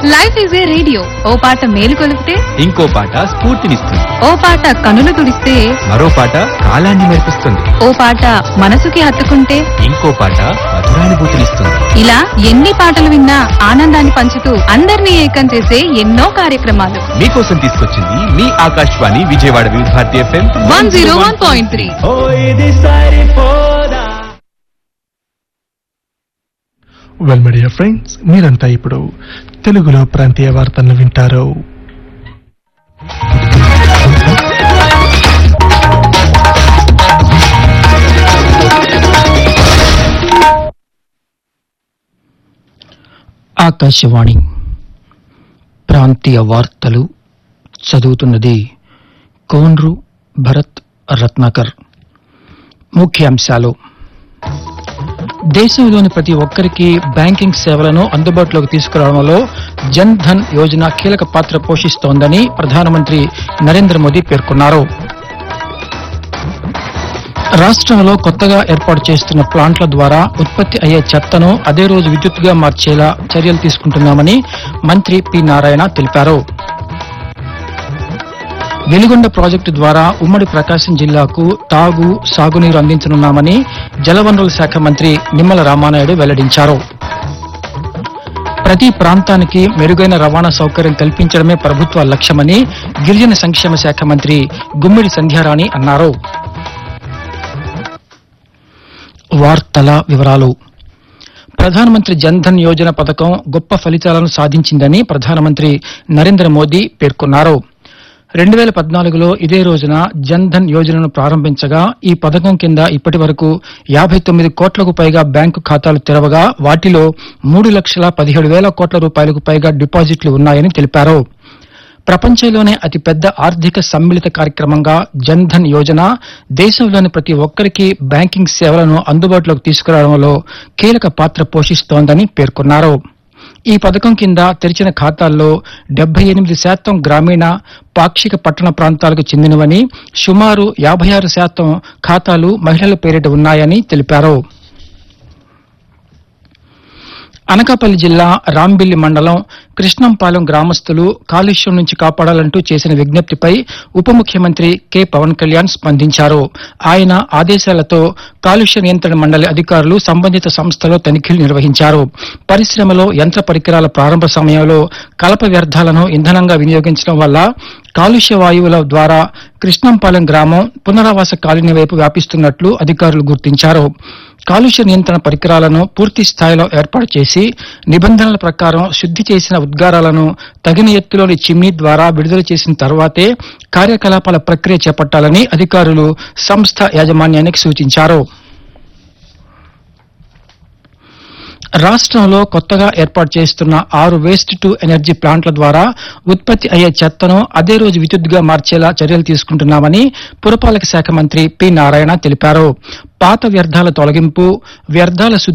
life is a radio ఓ పాట మేలు కొలిపితే ఇంకో పాట స్ఫూర్తినిస్తుంది ఓ పాట కనులు తుడిస్తే మరో పాట కాలాన్ని మెరిపిస్తుంది ఓ పాట మనసుకి హత్తుకుంటే ఇంకో పాట మధురానుభూతినిస్తుంది ఇలా ఎన్ని పాటలు విన్నా ఆనందాన్ని పంచుతూ అందరినీ ఏకం చేసే ఎన్నో కార్యక్రమాలు మీకోసం తీసుకొచ్చింది మీ Akashvani Vijayawada Vividh Bharati FM one zero one point three well media friends మీరంతా ఇప్పుడు తెలుగులో ప్రాంతీయ వార్తలను వింటారు ఆకాశవాణి ప్రాంతీయ వార్తలు చదువుతున్నది కోన్రు భరత్ రత్నాకర్ ముఖ్యాంశాలు దేశంలోని ప్రతి ఒక్కరికి బ్యాంకింగ్ సేవలను అందుబాటులోకి తీసుకురావడంలో జన్ ధన్ యోజన కీలక పాత్ర పోషిస్తోందని ప్రధానమంత్రి నరేంద్ర మోదీ పేర్కొన్నారు రాష్ట్రంలో కొత్తగా ఏర్పాటు చేస్తున్న ప్లాంట్ల ద్వారా ఉత్పత్తి అయ్యే చెత్తను అదే రోజు విద్యుత్తుగా మార్చేలా చర్యలు తీసుకుంటున్నామని మంత్రి పి నారాయణ తెలిపారు వెలిగొండ ప్రాజెక్టు ద్వారా ఉమ్మడి ప్రకాశం జిల్లాకు తాగు సాగునీరు అందించనున్నామని జలవనరుల శాఖ మంత్రి నిమ్మల రామానాయుడు వెల్లడించారు ప్రతి ప్రాంతానికి మెరుగైన రవాణా సౌకర్యం కల్పించడమే ప్రభుత్వ లక్ష్యమని గిరిజన సంక్షేమ శాఖ మంత్రి గుమ్మిడి సంధ్యారాణి అన్నారు వార్తల వివరాలు ప్రధానమంత్రి జన్ ధన్ యోజన పథకం గొప్ప ఫలితాలను సాధించిందని ప్రధానమంత్రి నరేంద్ర మోదీ పేర్కొన్నారు రెండు వేల పద్నాలుగులో ఇదే రోజున జన్ ధన్ యోజనను ప్రారంభించగా ఈ పథకం కింద ఇప్పటి వరకు యాభై తొమ్మిది కోట్లకు పైగా బ్యాంకు ఖాతాలు తెరవగా వాటిలో మూడు లక్షల పదిహేడు వేల కోట్ల రూపాయలకు పైగా డిపాజిట్లు ఉన్నాయని తెలిపారు ప్రపంచంలోనే అతిపెద్ద ఆర్థిక సమ్మిళిత కార్యక్రమంగా జన్ ధన్ యోజన దేశంలోని ప్రతి ఒక్కరికి బ్యాంకింగ్ సేవలను అందుబాటులోకి తీసుకురావడంలో కీలక పాత్ర పోషిస్తోందని పేర్కొన్నారు ఈ పథకం కింద తెరిచిన ఖాతాల్లో డెబ్బై ఎనిమిది శాతం గ్రామీణ పాక్షిక పట్టణ ప్రాంతాలకు చెందినవని సుమారు యాభై ఆరు శాతం ఖాతాలు మహిళల పేరిట ఉన్నాయని తెలిపారు అనకాపల్లి జిల్లా రాంబిల్లి మండలం కృష్ణంపాలెం గ్రామస్తులు కాలుష్యం నుంచి కాపాడాలంటూ చేసిన విజ్ఞప్తిపై ఉప ముఖ్యమంత్రి కె పవన్ కళ్యాణ్ స్పందించారు ఆయన ఆదేశాలతో కాలుష్య నియంత్రణ మండలి అధికారులు సంబంధిత సంస్థలో తనిఖీలు నిర్వహించారు పరిశ్రమలో యంత్ర పరికరాల ప్రారంభ సమయంలో కలప వ్యర్థాలను ఇంధనంగా వినియోగించడం వల్ల కాలుష్య వాయువుల ద్వారా కృష్ణంపాలెం గ్రామం పునరావాస కాలనీ వైపు వ్యాపిస్తున్నట్లు అధికారులు గుర్తించారు కాలుష్య నియంత్రణ పరికరాలను పూర్తి స్థాయిలో ఏర్పాటు చేసి నిబంధనల ప్రకారం శుద్ధి చేసిన ఉద్గారాలను తగిన ఎత్తులోని చిమ్నీ ద్వారా విడుదల చేసిన తర్వాతే కార్యకలాపాల ప్రక్రియ చేపట్టాలని అధికారులు సంస్థ యాజమాన్యానికి సూచించారు రాష్ట్రంలో కొత్తగా ఏర్పాటు చేస్తున్న ఆరు వేస్ట్ టు ఎనర్జీ ప్లాంట్ల ద్వారా ఉత్పత్తి అయ్యే చెత్తను అదే రోజు విద్యుత్తుగా మార్చేలా చర్యలు తీసుకుంటున్నామని పురపాలక శాఖ మంత్రి పి నారాయణ తెలిపారు పాత వ్యర్థాల తొలగింపు వ్యర్థాల శుద్ధి